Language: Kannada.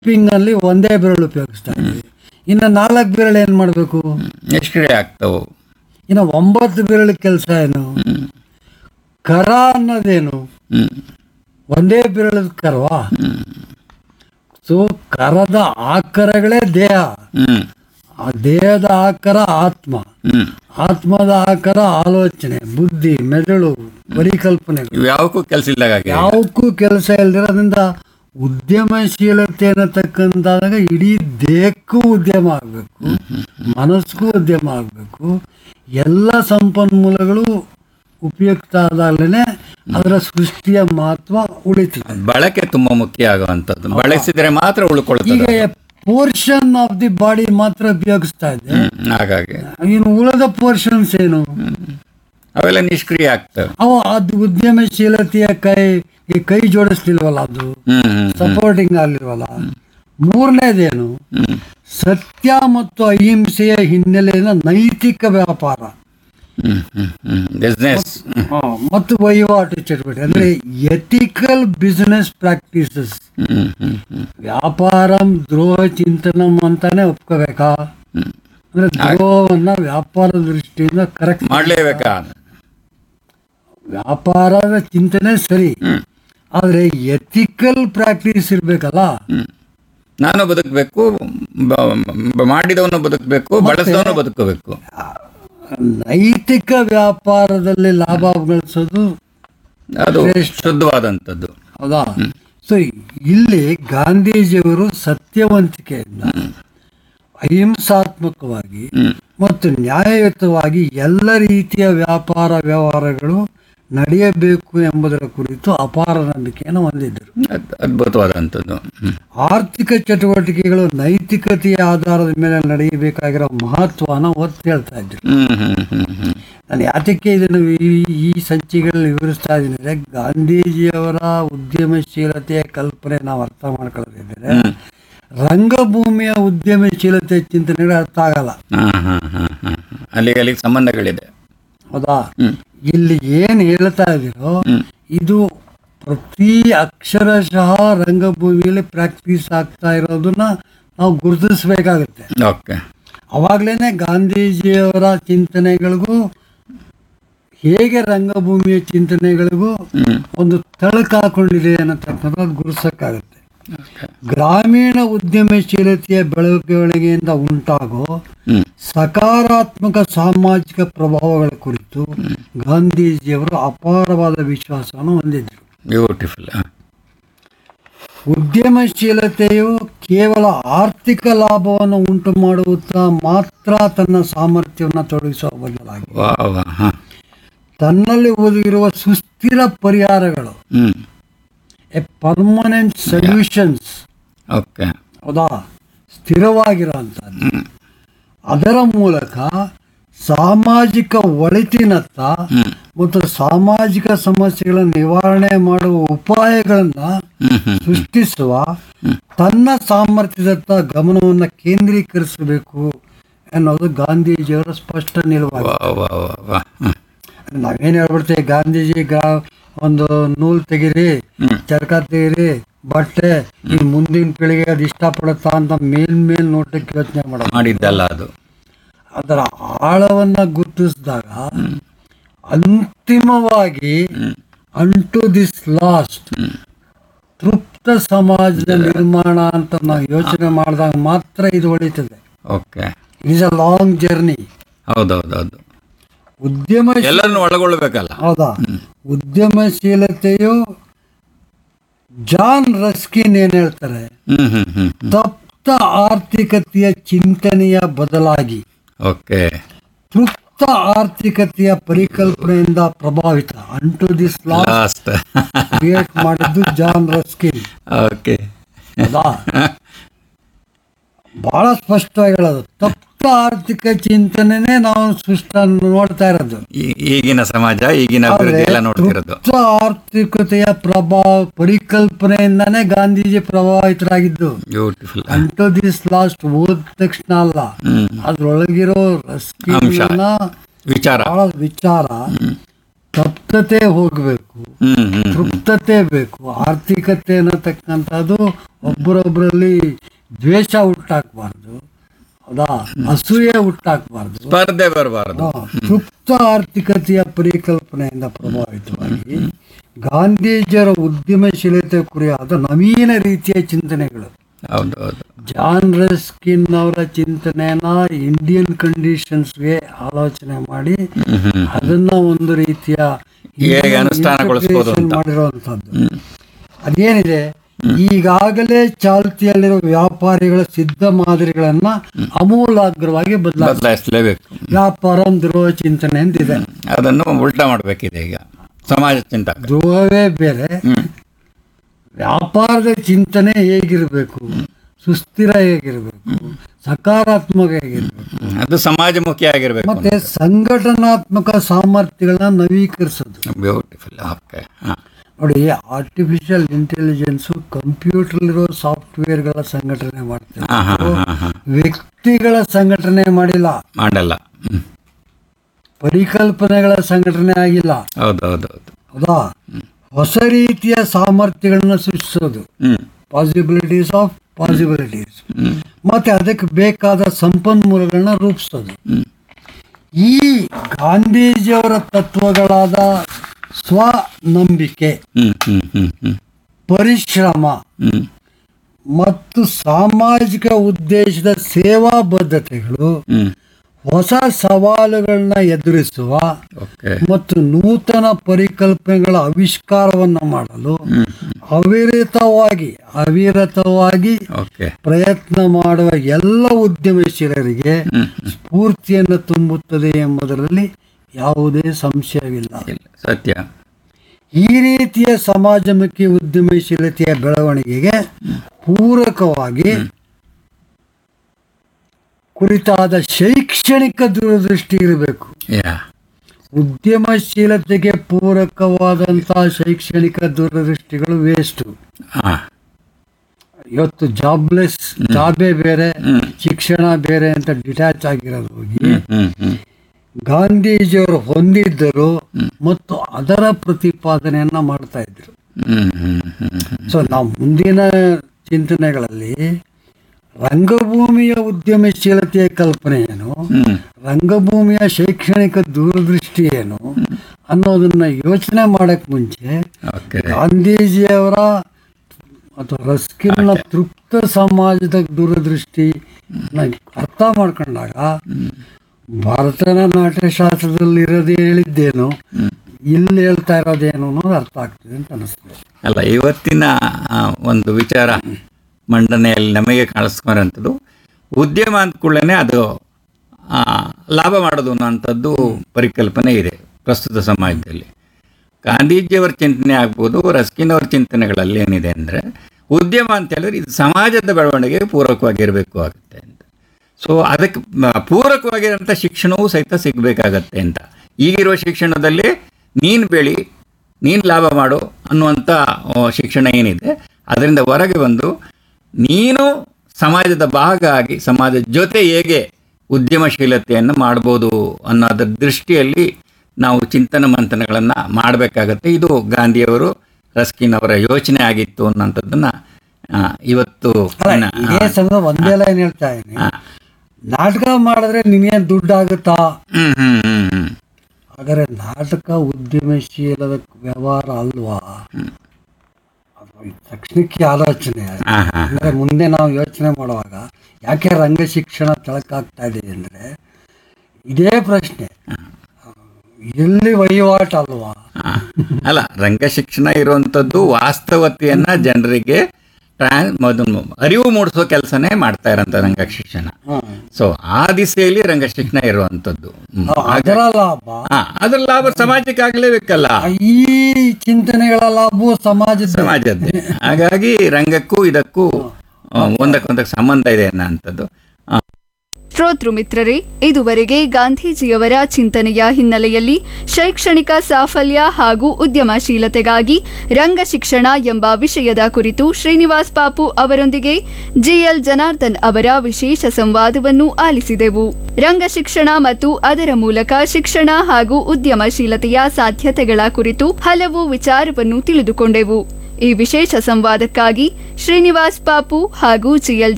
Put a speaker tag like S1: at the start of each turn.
S1: ಟೈಪಿಂಗ್ ಅಲ್ಲಿ ಒಂದೇ ಬೆರಳು ಉಪಯೋಗಿಸ್ತಾ ಇದ್ವಿ ಇನ್ನು ನಾಲ್ಕು ಬೆರಳು ಏನ್ ಮಾಡಬೇಕು
S2: ನಿಷ್ಕ್ರಿಯ ಆಗ್ತಾವು
S1: ಇನ್ನು ಒಂಬತ್ತು ಬೆರಳು ಕೆಲಸ ಏನು ಕರ ಅನ್ನೋದೇನು
S2: ಹ್ಮ್
S1: ಒಂದೇ ಬೆರಳದ ಕರವಾ ಸೊ ಕರದ ಆಕರಗಳೇ ದೇಹ
S2: ಹ್ಮ್
S1: ಆ ದೇಹದ ಆಕಾರ ಆತ್ಮ
S2: ಹ್ಮ್
S1: ಆತ್ಮದ ಆಕಾರ ಆಲೋಚನೆ ಬುದ್ಧಿ ಮೆದುಳು ಪರಿಕಲ್ಪನೆಗಳು
S2: ಇವು ಯಾವಕ್ಕೂ ಕೆಲಸ ಇಲ್ದಾಗೆ
S1: ಯಾವಕ್ಕೂ ಕೆಲಸ ಇಲ್ದಿರೋದ್ರಿಂದ ಉದ್ಯಮಶೀಲತೆ ಅನ್ನತಕ್ಕಂತಾದಾಗ ಇಡೀ ದೇಹಕ್ಕೂ ಉದ್ಯಮ ಆಗಬೇಕು ಮನಸ್ಸಿಗೂ ಉದ್ಯಮ ಆಗಬೇಕು ಎಲ್ಲ ಸಂಪನ್ಮೂಲಗಳು ಉಪಯುಕ್ತ ಆದಾಗಲೇ ಅದರ ಸೃಷ್ಟಿಯ ಮಹತ್ವ ಉಳಿತದೆ
S2: ಬಳಕೆ ತುಂಬಾ ಮುಖ್ಯ ಆಗುವಂತದ್ದು ಬಳಸಿದ್ರೆ ಮಾತ್ರ
S1: ಈಗ
S2: ಉಳ್ಕೊಳ್ತದೆ
S1: ಪೋರ್ಷನ್ ಆಫ್ ದಿ ಬಾಡಿ ಮಾತ್ರ ಉಪಯೋಗಿಸ್ತಾ ಇದೆ
S2: ಹ್ಮ್, ಹಾಗಾಗಿ
S1: ಇನ್ನು ಉಳಿದ ಪೋರ್ಷನ್ಸ್ ಏನು
S2: ಅವೆಲ್ಲ ನಿಷ್ಕ್ರಿಯ ಆಗ್ತವೆ
S1: ಅವ ಅದು ಉದ್ಯಮಶೀಲತೆಯ ಕೈ ಈ ಕೈ ಜೋಡಿಸ್ಲಿಲ್ವಲ್ಲ ಅದು
S2: ಹ್ಮ್ ಹ್ಮ್
S1: ಸಪೋರ್ಟಿಂಗ್ ಆಗಿಲ್ವಲ್ಲ ಮೂರನೇದೇನು
S2: ಹ್ಮ್
S1: ಸತ್ಯ ಮತ್ತು ಅಹಿಂಸೆಯ ಹಿನ್ನೆಲೆಯಿಂದ ನೈತಿಕ ವ್ಯಾಪಾರ
S2: ಹ್ಮ್ ಹ್ಮ್ ಹ್ಮ್ ಬಿಸ್ನೆಸ್
S1: ಮತ್ತು ವಹಿವಾಟು ಚಟುವಟಿಕೆ ಅಂದ್ರೆ ethical business practices
S2: hmm hmm hmm
S1: ವ್ಯಾಪಾರಂ ದ್ರೋಹ ಚಿಂತನಂ ಅಂತಾನೆ ಒಪ್ಕೋಬೇಕಾ
S2: ಹ್ಮ್.
S1: ಅಂದ್ರೆ ದ್ರೋಹವನ್ನ ವ್ಯಾಪಾರ ದೃಷ್ಟಿಯಿಂದ ಕರೆಕ್ಟ್
S2: ಮಾಡ್ಲೇಬೇಕಾ
S1: ವ್ಯಾಪಾರದ ಚಿಂತನೆ ಸರಿ
S2: ಹ್ಮ್
S1: ಆದ್ರೆ ಎಥಿಕಲ್ ಪ್ರಾಕ್ಟೀಸ್ ಇರ್ಬೇಕಲ್ಲ
S2: ಹ್ಮ್ ನಾನು ಬದುಕಬೇಕು ಮಾಡಿದವನು ಬದುಕಬೇಕು ಬಳಸಿದವನು ಬದುಕಬೇಕು
S1: ನೈತಿಕ ವ್ಯಾಪಾರದಲ್ಲಿ ಲಾಭ ಗಳಿಸೋದು
S2: ಅದು ಶುದ್ಧವಾದಂಥದ್ದು
S1: ಹೌದಾ ಸೊ ಇಲ್ಲಿ ಗಾಂಧೀಜಿಯವರು ಸತ್ಯವಂತಿಕೆಯಿಂದ ಅಹಿಂಸಾತ್ಮಕವಾಗಿ
S2: ಹ್ಮ್
S1: ಮತ್ತು ನ್ಯಾಯಯುತವಾಗಿ ಎಲ್ಲ ರೀತಿಯ ವ್ಯಾಪಾರ ವ್ಯವಹಾರಗಳು ನಡೆಯಬೇಕು ಎಂಬುದರ ಕುರಿತು ಅಪಾರ ನಂಬಿಕೆಯನ್ನು ಹೊಂದಿದ್ದರು
S2: ಅದ್- ಅದ್ಭುತವಾದಂಥದ್ದು ಹ್ಮ್
S1: ಆರ್ಥಿಕ ಚಟುವಟಿಕೆಗಳು ನೈತಿಕತೆಯ ಆಧಾರದ ಮೇಲೆ ನಡೆಯಬೇಕಾಗಿರೋ ಮಹತ್ವನ ಒತ್ತು ಹೇಳ್ತಾ ಇದ್ರು
S2: ಹ್ಮ್ ಹ್ಮ್ ಹ್ಮ್ ಹ್ಮ್
S1: ನಾನು ಯಾತಕ್ಕೆ ಇದನ್ನು ಈ ಈ ಸಂಚಿಕೆಗಳಲ್ಲಿ ವಿವರಿಸ್ತಾ ಇದ್ದೀನಿ ಅಂದರೆ ಗಾಂಧೀಜಿಯವರ ಉದ್ಯಮಶೀಲತೆಯ ಕಲ್ಪನೆ ನಾವು ಅರ್ಥ ಮಾಡ್ಕೊಳ್ಳೋದಿದ್ದರೆ ರಂಗಭೂಮಿಯ ಉದ್ಯಮಶೀಲತೆ ಚಿಂತನೆಗಳು ಅರ್ಥ ಆಗಲ್ಲ
S2: ಹಾ ಹಾ ಹಾ ಹಾ ಅಲ್ಲಿಗೆ ಅಲ್ಲಿಗೆ ಸಂಬಂಧಗಳಿದೆ
S1: ಹೌದಾ
S2: ಹ್ಮ್
S1: ಇಲ್ಲಿ ಏನು ಹೇಳ್ತಾ ಇದ್ದೀರೋ ಇದು ಪ್ರತಿ ಅಕ್ಷರಶಃ ರಂಗಭೂಮಿಯಲ್ಲಿ ಪ್ರಾಕ್ಟೀಸ್ ಆಗ್ತಾ ಇರೋದನ್ನ ನಾವು ಗುರುತಿಸ್ಬೇಕಾಗುತ್ತೆ
S2: ಓಕೆ
S1: ಅವಾಗಲೇ ಗಾಂಧೀಜಿಯವರ ಚಿಂತನೆಗಳಿಗೂ ಹೇಗೆ ರಂಗಭೂಮಿಯ ಚಿಂತನೆಗಳಿಗೂ
S2: ಹ್ಮ್
S1: ಒಂದು ತಳಕು ಹಾಕೊಂಡಿದೆ ಅನ್ನತಕ್ಕಂಥದ್ದು ಗುರುಸಕ್ಕಾಗುತ್ತೆ ಗ್ರಾಮೀಣ ಉದ್ಯಮಶೀಲತೆಯ ಬೆಳವಣಿಗೆಯಿಂದ ಉಂಟಾಗೋ
S2: ಹ್ಮ್
S1: ಸಕಾರಾತ್ಮಕ ಸಾಮಾಜಿಕ ಪ್ರಭಾವಗಳ ಕುರಿತು ಗಾಂಧೀಜಿಯವರು ಅಪಾರವಾದ ವಿಶ್ವಾಸವನ್ನು ಹೊಂದಿದ್ದರು
S2: ಬ್ಯೂಟಿಫುಲ್
S1: ಉದ್ಯಮಶೀಲತೆಯು ಕೇವಲ ಆರ್ಥಿಕ ಲಾಭವನ್ನು ಉಂಟು ಮಾಡುತ್ತಾ ಮಾತ್ರ ತನ್ನ ಸಾಮರ್ಥ್ಯವನ್ನು ತೊಡಗಿಸುವ ಬದಲಾಗಿ
S2: ವಾ ವಾ ಹಾ
S1: ತನ್ನಲ್ಲಿ ಒದಗಿರುವ ಸುಸ್ಥಿರ ಪರಿಹಾರಗಳು
S2: hmm
S1: a permanent solutions
S2: okay
S1: ಹೌದಾ ಸ್ಥಿರವಾಗಿರುವಂಥದ್ದು
S2: ಹ್ಮ್
S1: ಅದರ ಮೂಲಕ ಸಾಮಾಜಿಕ ಒಳಿತಿನತ್ತ
S2: ಹ್ಮ್
S1: ಮತ್ತು ಸಾಮಾಜಿಕ ಸಮಸ್ಯೆಗಳನ್ನು ನಿವಾರಣೆ ಮಾಡುವ ಉಪಾಯಗಳನ್ನು
S2: ಹ್ಮ್ ಹ್ಮ್
S1: ಸೃಷ್ಟಿಸುವ ತನ್ನ ಸಾಮರ್ಥ್ಯದತ್ತ ಗಮನವನ್ನು ಕೇಂದ್ರೀಕರಿಸಬೇಕು ಅನ್ನೋದು ಗಾಂಧೀಜಿಯವರ ಸ್ಪಷ್ಟ ನಿಲುವಾಗಿ
S2: ವಾ ವಾ ವಾ ವಾ ಹ್ಮ್
S1: ನಾವೇನು ಹೇಳ್ಬಿಡ್ತೀವಿ ಗಾಂಧೀಜಿ ಗ್ರಾ ಒಂದು ನೂಲ್ ತೆಗೀರಿ ಚರಕ ತೆಗೀರಿ ಬಟ್ಟೆ ಈ ಮುಂದಿನ ಪೀಳಿಗೆ ಅದು ಇಷ್ಟಪಡುತ್ತಾ ಅಂತ ಮೇಲ್ ಮೇಲ್ ನೋಟಕ್ಕೆ ಯೋಚನೆ ಮಾಡೋದು
S2: ಮಾಡಿದ್ದಲ್ಲ ಅದು
S1: ಅದರ ಆಳವನ್ನ ಗುರುತಿಸಿದಾಗ ಅಂತಿಮವಾಗಿ ಅಂಟು ದಿಸ್ ಲಾಸ್ಟ್ ತೃಪ್ತ ಸಮಾಜದ ನಿರ್ಮಾಣ ಅಂತ ನಾವು ಯೋಚನೆ ಮಾಡಿದಾಗ ಮಾತ್ರ ಇದು ಹೊಳಿತದೆ
S2: okay
S1: it is a long journey
S2: ಹೌದೌದೌದು
S1: ಉದ್ಯಮ
S2: ಎಲ್ಲರನ್ನು ಒಳಗೊಳ್ಬೇಕಲ್ಲ
S1: ಹೌದಾ ಉದ್ಯಮಶೀಲತೆಯು ಜಾನ್ ರಸ್ಕಿನ್ ಏನ್ ಹೇಳ್ತಾರೆ
S2: ಹ್ಮ್ ಹ್ಮ್ ಹ್ಮ್ ಹ್ಮ್
S1: ತಪ್ತ ಆರ್ಥಿಕತೆಯ ಚಿಂತನೆಯ ಬದಲಾಗಿ
S2: ಓಕೆ
S1: ತೃಪ್ತ ಆರ್ಥಿಕತೆಯ ಪರಿಕಲ್ಪನೆಯಿಂದ ಪ್ರಭಾವಿತ ಅಂಟು ದಿಸ್ ಲಾ
S2: ಲಾಸ್ಟ್
S1: ಕ್ರಿಯೇಟ್ ಮಾಡಿದ್ದು ಜಾನ್ ರಸ್ಕಿನ್
S2: ಓಕೆ
S1: ಹೌದಾ ಬಹಳ ಸ್ಪಷ್ಟವಾಗಿ ಹೇಳೋದು ತಪ್ತ ಆರ್ಥಿಕ ಚಿಂತನೆನೇ ನಾವು ಸೃಷ್ಟ ನೋಡ್ತಾ ಇರೋದು
S2: ಈಗಿನ ಸಮಾಜ ಈಗಿನ ಅಭಿವೃದ್ಧಿ ಎಲ್ಲ ನೋಡ್ತಿರೋದು
S1: ತೃಪ್ತ ಆರ್ಥಿಕತೆಯ ಪ್ರಭಾವ ಪರಿಕಲ್ಪನೆಯಿಂದಾನೇ ಗಾಂಧೀಜಿ ಪ್ರಭಾವಿತರಾಗಿದ್ದು
S2: ಬ್ಯೂಟಿಫುಲ್
S1: ಅಂಟು ದಿಸ್ ಲಾಸ್ಟ್ ಓದ ತಕ್ಷಣ ಅಲ್ಲ
S2: ಹ್ಮ್
S1: ಅದ್ರೊಳಗಿರೋ ರಸ್ಕಿನ
S2: ವಿಚಾರ
S1: ಬಹಳ ವಿಚಾರ ತಪ್ತತೆ ಹೋಗಬೇಕು
S2: ಹ್ಮ್ ಹ್ಮ್
S1: ತೃಪ್ತತೆ ಬೇಕು ಆರ್ಥಿಕತೆ ಅನ್ನತಕ್ಕಂಥದ್ದು ಒಬ್ಬರೊಬ್ಬರಲ್ಲಿ ದ್ವೇಷ ಹುಟ್ಟಾಕ್ಬಾರ್ದು ಹೌದಾ ಅಸೂಯೆ ಹುಟ್ಟಾಕ್ಬಾರ್ದು
S2: ಸ್ಪರ್ಧೆ ಬರಬಾರದು
S1: ಆ, ತೃಪ್ತ ಆರ್ಥಿಕತೆಯ ಪರಿಕಲ್ಪನೆಯಿಂದ ಪ್ರಭಾವಿತವಾಗಿ ಗಾಂಧೀಜಿಯವರ ಉದ್ಯಮಶೀಲತೆ ಕುರಿಯಾದ ನವೀನ ರೀತಿಯ ಚಿಂತನೆಗಳು
S2: ಹೌದು ಹೌದು
S1: ಜಾನ್ ರಸ್ಕಿನ್ ಅವರ ಚಿಂತನೆಯನ್ನ ಇಂಡಿಯನ್ ಕಂಡೀಷನ್ಸ್ಗೆ ಆಲೋಚನೆ ಮಾಡಿ ಅದನ್ನ ಒಂದು ರೀತಿಯ
S2: ಹೇಗೆ ಅನುಷ್ಠಾನಗೊಳಿಸ್ಬೋದು ಅಂತ.
S1: ಮಾಡಿರುವಂತದ್ದು ಅದೇನಿದೆ ಈಗಾಗಲೇ ಚಾಲ್ತಿಯಲ್ಲಿರುವ ವ್ಯಾಪಾರಿಗಳ ಸಿದ್ಧ ಮಾದರಿಗಳನ್ನ ಅಮೂಲಾಗ್ರವಾಗಿ ಬದಲಾಗ
S2: ಬದಲಾಯಿಸಲೇಬೇಕು
S1: ವ್ಯಾಪಾರ ದ್ರೋಹ ಚಿಂತನೆ ಅಂತಿದೆ
S2: ಅದನ್ನು ಉಲ್ಟಾ ಮಾಡಬೇಕಿದೆ ಈಗ ಸಮಾಜ ಚಿಂತಕ
S1: ದ್ರೋಹವೇ ಬೇರೆ ವ್ಯಾಪಾರದ ಚಿಂತನೆ ಹೇಗಿರಬೇಕು ಸುಸ್ಥಿರ ಹೇಗಿರಬೇಕು ಸಕಾರಾತ್ಮಕ ಹೇಗಿರಬೇಕು
S2: ಹ್ಮ್. ಅದು ಸಮಾಜಮುಖಿ ಆಗಿರ್ಬೇಕು
S1: ಮತ್ತೆ ಸಂಘಟನಾತ್ಮಕ ಸಾಮರ್ಥ್ಯಗಳನ್ನ ನವೀಕರಿಸೋದು
S2: ಬ್ಯೂಟಿಫುಲ್ ಓಕೆ
S1: ನೋಡಿ ಆರ್ಟಿಫಿಷಿಯಲ್ ಇಂಟೆಲಿಜೆನ್ಸು ಕಂಪ್ಯೂಟರ್ಲಿರೋ ಸಾಫ್ಟ್ವೇರ್ಗಳ ಸಂಘಟನೆ ಮಾಡ್ತಾರೆ
S2: ಹಾ ಹಾ ಹಾ ಹಾ
S1: ವ್ಯಕ್ತಿಗಳ ಸಂಘಟನೆ ಮಾಡಿಲ್ಲ
S2: ಮಾಡಲ್ಲ ಹ್ಮ್.
S1: ಪರಿಕಲ್ಪನೆಗಳ ಸಂಘಟನೆ ಆಗಿಲ್ಲ
S2: ಹೌದು ಹೌದು ಹೌದು
S1: ಹೌದಾ ಹೊಸ ರೀತಿಯ ಸಾಮರ್ಥ್ಯಗಳನ್ನ ಸೃಷ್ಟಿಸೋದು
S2: hmm
S1: possibilities of possibilities
S2: hmm
S1: ಮತ್ತೆ ಅದಕ್ಕೆ ಬೇಕಾದ ಸಂಪನ್ಮೂಲಗಳನ್ನ ರೂಪಿಸೋದು
S2: ಹ್ಮ್
S1: ಈ ಗಾಂಧೀಜಿಯವರ ತತ್ವಗಳಾದ ಸ್ವನಂಬಿಕೆ
S2: ಹ್ಮ್ ಹ್ಮ್ ಹ್ಮ್ ಹ್ಮ್
S1: ಪರಿಶ್ರಮ
S2: ಹ್ಮ್
S1: ಮತ್ತು ಸಾಮಾಜಿಕ ಉದ್ದೇಶದ ಸೇವಾ ಬದ್ಧತೆಗಳು
S2: ಹ್ಮ್
S1: ಹೊಸ ಸವಾಲುಗಳನ್ನ ಎದುರಿಸುವ
S2: ಓಕೆ
S1: ಮತ್ತು ನೂತನ ಪರಿಕಲ್ಪನೆಗಳ ಆವಿಷ್ಕಾರವನ್ನು ಮಾಡಲು ಅವಿರತವಾಗಿ ಅವಿರತವಾಗಿ
S2: ಓಕೆ
S1: ಪ್ರಯತ್ನ ಮಾಡುವ ಎಲ್ಲ ಉದ್ಯಮಶೀಲರಿಗೆ ಸ್ಫೂರ್ತಿಯನ್ನು ತುಂಬುತ್ತದೆ ಎಂಬುದರಲ್ಲಿ ಯಾವುದೇ ಸಂಶಯವಿಲ್ಲ
S2: ಇಲ್ಲ ಸತ್ಯ
S1: ಈ ರೀತಿಯ ಸಮಾಜಮುಖಿ ಉದ್ಯಮಶೀಲತೆಯ ಬೆಳವಣಿಗೆಗೆ ಪೂರಕವಾಗಿ ಕುರಿತಾದ ಶೈಕ್ಷಣಿಕ ದೂರದೃಷ್ಟಿ ಇರಬೇಕು
S2: ಯಾ
S1: ಉದ್ಯಮಶೀಲತೆಗೆ ಪೂರಕವಾದಂತಹ ಶೈಕ್ಷಣಿಕ ದೂರದೃಷ್ಟಿಗಳು ವೇಸ್ಟು
S2: ಹಾ
S1: ಇವತ್ತು ಜಾಬ್ಲೆಸ್ ಜಾಬೇ ಬೇರೆ ಶಿಕ್ಷಣ ಬೇರೆ ಅಂತ ಡಿಟ್ಯಾಚ್ ಆಗಿರೋದು ಹೋಗಿ
S2: ಹ್ಮ್ ಹ್ಮ್ ಹ್ಮ್
S1: ಗಾಂಧೀಜಿಯವರು ಹೊಂದಿದ್ದರು ಮತ್ತು ಅದರ ಪ್ರತಿಪಾದನೆಯನ್ನ ಮಾಡ್ತಾ ಇದ್ರು
S2: ಹ್ಮ್ ಹ್ಮ್ ಹ್ಮ್ ಹ್ಮ್
S1: ಸೊ ನಾವು ಮುಂದಿನ ಚಿಂತನೆಗಳಲ್ಲಿ ರಂಗಭೂಮಿಯ ಉದ್ಯಮಶೀಲತೆಯ ಕಲ್ಪನೆ ಏನು
S2: ಹ್ಮ್
S1: ರಂಗಭೂಮಿಯ ಶೈಕ್ಷಣಿಕ ದೂರದೃಷ್ಟಿ ಏನು ಅನ್ನೋದನ್ನ ಯೋಚನೆ ಮಾಡಕ್ ಮುಂಚೆ
S2: ಓಕೆ
S1: ಗಾಂಧೀಜಿಯವರ ಅಥವಾ ರಸ್ಕಿನ್ನ ತೃಪ್ತ ಸಮಾಜದ ದೂರದೃಷ್ಟಿ ಅರ್ಥ ಮಾಡ್ಕೊಂಡಾಗ ಭಾರತದ ನಾಟ್ಯಶಾಸ್ತ್ರದಲ್ಲಿ ಇರೋದೇ ಹೇಳಿದ್ದೇನು ಇಲ್ಲಿ ಹೇಳ್ತಾ ಇರೋದೇನು ಅನ್ನೋದು ಅರ್ಥ ಆಗ್ತದೆ ಅಂತ ಅನಿಸ್ತದೆ
S2: ಅಲ್ಲ ಇವತ್ತಿನ ಆ, ಒಂದು ವಿಚಾರ ಮಂಡನೆಯಲ್ಲಿ ನಮಗೆ ಕಾಣಿಸ್ಕೊಂಡಂಥದ್ದು ಉದ್ಯಮ ಅಂದ್ಕೊಳ್ಳೇ ಅದು ಆ, ಲಾಭ ಮಾಡೋದು ಅನ್ನೋಂಥದ್ದು ಪರಿಕಲ್ಪನೆ ಇದೆ ಪ್ರಸ್ತುತ ಸಮಾಜದಲ್ಲಿ ಗಾಂಧೀಜಿಯವರ ಚಿಂತನೆ ಆಗ್ಬೋದು ರಸ್ಕಿನ್ ಅವರ ಚಿಂತನೆಗಳಲ್ಲಿ ಏನಿದೆ ಅಂದರೆ ಉದ್ಯಮ ಅಂತ ಹೇಳಿದ್ರೆ ಇದು ಸಮಾಜದ ಬೆಳವಣಿಗೆಗೆ ಪೂರಕವಾಗಿರಬೇಕು ಆಗುತ್ತೆ ಅಂತ ಸೊ ಅದಕ್ಕೆ ಮ- ಪೂರಕವಾಗಿರೋಂಥ ಶಿಕ್ಷಣವೂ ಸಹಿತ ಸಿಗಬೇಕಾಗತ್ತೆ ಅಂತ ಈಗಿರುವ ಶಿಕ್ಷಣದಲ್ಲಿ ನೀನು ಬೆಳಿ ನೀನು ಲಾಭ ಮಾಡು ಅನ್ನುವಂಥ ಆ, ಶಿಕ್ಷಣ ಏನಿದೆ ಅದರಿಂದ ಹೊರಗೆ ಬಂದು ನೀನು ಸಮಾಜದ ಭಾಗ ಆಗಿ ಸಮಾಜದ ಜೊತೆ ಹೇಗೆ ಉದ್ಯಮಶೀಲತೆಯನ್ನು ಮಾಡ್ಬೋದು ಅನ್ನೋದ್ರ ದೃಷ್ಟಿಯಲ್ಲಿ ನಾವು ಚಿಂತನ ಮಂಥನಗಳನ್ನು ಮಾಡಬೇಕಾಗತ್ತೆ ಇದು ಗಾಂಧಿಯವರು ರಸ್ಕಿನ್ ಅವರ ಯೋಚನೆ ಆಗಿತ್ತು ಅನ್ನೋಂಥದ್ದನ್ನ ಆ, ಇವತ್ತು
S1: ಅಲ್ಲ ಇದೇ ಸಮಯ ಒಂದೇ ಲೈನ್ ಹೇಳ್ತಾ ಇದ್ದೀನಿ
S2: ಆ,
S1: ನಾಟಕ ಮಾಡಿದ್ರೆ ನಿನಗೇನು ದುಡ್ಡು ಆಗುತ್ತಾ
S2: ಹ್ಮ್ ಹ್ಮ್ ಹ್ಮ್ ಹ್ಮ್
S1: ಹಾಗಾದ್ರೆ ನಾಟಕ ಉದ್ಯಮಶೀಲದ ವ್ಯವಹಾರ ಅಲ್ವಾ ಅದು ತಕ್ಷಣಕ್ಕೆ ಆಲೋಚನೆ
S2: ಹಾ ಹಾ
S1: ಅಂದ್ರೆ ಮುಂದೆ ನಾವು ಯೋಚನೆ ಮಾಡುವಾಗ ಯಾಕೆ ರಂಗ ಶಿಕ್ಷಣ ತಳಕಾಗ್ತಾ ಇದೆ ಅಂದ್ರೆ ಇದೇ ಪ್ರಶ್ನೆ ಎಲ್ಲಿ ವಹಿವಾಟು ಅಲ್ವಾ
S2: ಆ, ಅಲ್ಲ ರಂಗ ಶಿಕ್ಷಣ ಇರುವಂಥದ್ದು ವಾಸ್ತವತೆಯನ್ನ ಜನರಿಗೆ ಟ್ರಾನ್ ಮೊದಲು ಅರಿವು ಮೂಡಿಸೋ ಕೆಲಸನೇ ಮಾಡ್ತಾ ಇರೋಂಥ ರಂಗ ಶಿಕ್ಷಣ ಸೊ ಆ ದಿಸೆಯಲ್ಲಿ ರಂಗ ಶಿಕ್ಷಣ ಇರುವಂಥದ್ದು ಹ್ಮ್.
S1: ಅದರ ಲಾಭ
S2: ಆ, ಅದ್ರ ಲಾಭ ಸಮಾಜಕ್ಕೆ ಆಗ್ಲೇಬೇಕಲ್ಲ
S1: ಈ ಚಿಂತನೆಗಳ ಲಾಭವು ಸಮಾಜದ
S2: ಸಮಾಜದ್ದೇ ಹಾಗಾಗಿ ರಂಗಕ್ಕೂ ಇದಕ್ಕೂ ಆ, ಒಂದಕ್ಕೊಂದಕ್ಕೆ ಸಂಬಂಧ ಇದೆ ಅನ್ನೋಂಥದ್ದು ಆ,
S3: ಶ್ರೋತೃ ಮಿತ್ರರೇ ಇದುವರೆಗೆ ಗಾಂಧೀಜಿಯವರ ಚಿಂತನೆಯ ಹಿನ್ನೆಲೆಯಲ್ಲಿ ಶೈಕ್ಷಣಿಕ ಸಾಫಲ್ಯ ಹಾಗೂ ಉದ್ಯಮಶೀಲತೆಗಾಗಿ ರಂಗ ಶಿಕ್ಷಣ ಎಂಬ ವಿಷಯದ ಕುರಿತು ಶ್ರೀನಿವಾಸ್ ಪಾಪು ಅವರೊಂದಿಗೆ ಜಿಎಲ್ ಜನಾರ್ದನ್ ಅವರ ವಿಶೇಷ ಸಂವಾದವನ್ನು ಆಲಿಸಿದೆವು ರಂಗ ಶಿಕ್ಷಣ ಮತ್ತು ಅದರ ಮೂಲಕ ಶಿಕ್ಷಣ ಹಾಗೂ ಉದ್ಯಮಶೀಲತೆಯ ಸಾಧ್ಯತೆಗಳ ಕುರಿತು ಹಲವು ವಿಚಾರವನ್ನು ತಿಳಿದುಕೊಂಡೆವು ಈ ವಿಶೇಷ ಸಂವಾದಕ್ಕಾಗಿ ಶ್ರೀನಿವಾಸ್ ಪಾಪು ಹಾಗೂ ಜಿಎಲ್